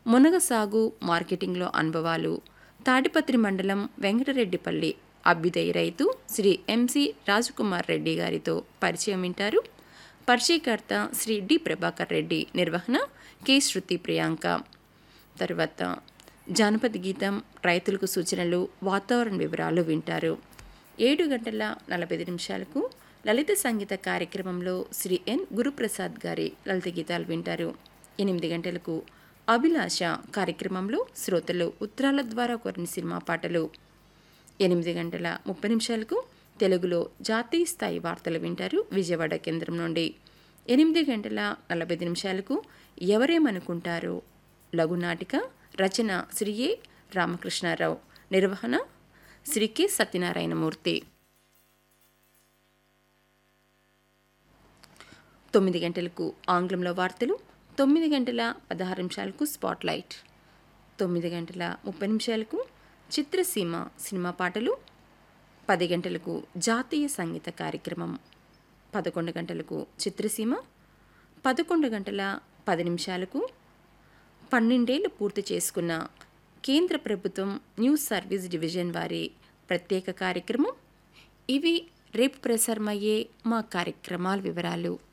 మునగ సాగు మార్కెటింగ్లో అనుభవాలు తాడిపత్రి మండలం వెంకటరెడ్డిపల్లి అభ్యుదయ రైతు శ్రీ ఎంసి రాజకుమార్ రెడ్డి గారితో పరిచయం వింటారు పరిచయకర్త శ్రీ డి ప్రభాకర్ రెడ్డి నిర్వహణ కె శృతి ప్రియాంక తర్వాత జానపద గీతం రైతులకు సూచనలు వాతావరణ వివరాలు వింటారు ఏడు గంటల నలభై ఐదు నిమిషాలకు లలిత సంగీత కార్యక్రమంలో శ్రీ ఎన్ గురుప్రసాద్ గారి లలిత గీతాలు వింటారు ఎనిమిది గంటలకు అభిలాష కార్యక్రమంలో శ్రోతలు ఉత్తరాల ద్వారా కోరిన సినిమా పాటలు ఎనిమిది గంటల ముప్పై నిమిషాలకు తెలుగులో జాతీయ స్థాయి వార్తలు వింటారు విజయవాడ కేంద్రం నుండి ఎనిమిది గంటల నలభై ఐదు నిమిషాలకు ఎవరేమనుకుంటారో లఘునాటిక రచన శ్రీ ఏ రామకృష్ణారావు నిర్వహణ శ్రీ కె సత్యనారాయణమూర్తి తొమ్మిది గంటలకు ఆంగ్లంలో వార్తలు తొమ్మిది గంటల పదహారు నిమిషాలకు స్పాట్లైట్ తొమ్మిది గంటల ముప్పై నిమిషాలకు చిత్రసీమ సినిమా పాటలు పది గంటలకు జాతీయ సంగీత కార్యక్రమం పదకొండు గంటలకు చిత్రసీమ పదకొండు గంటల పది నిమిషాలకు పన్నెండేళ్లు పూర్తి చేసుకున్న కేంద్ర ప్రభుత్వం న్యూస్ సర్వీస్ డివిజన్ వారి ప్రత్యేక కార్యక్రమం ఇవి రేపు ప్రసారమయ్యే మా కార్యక్రమాల వివరాలు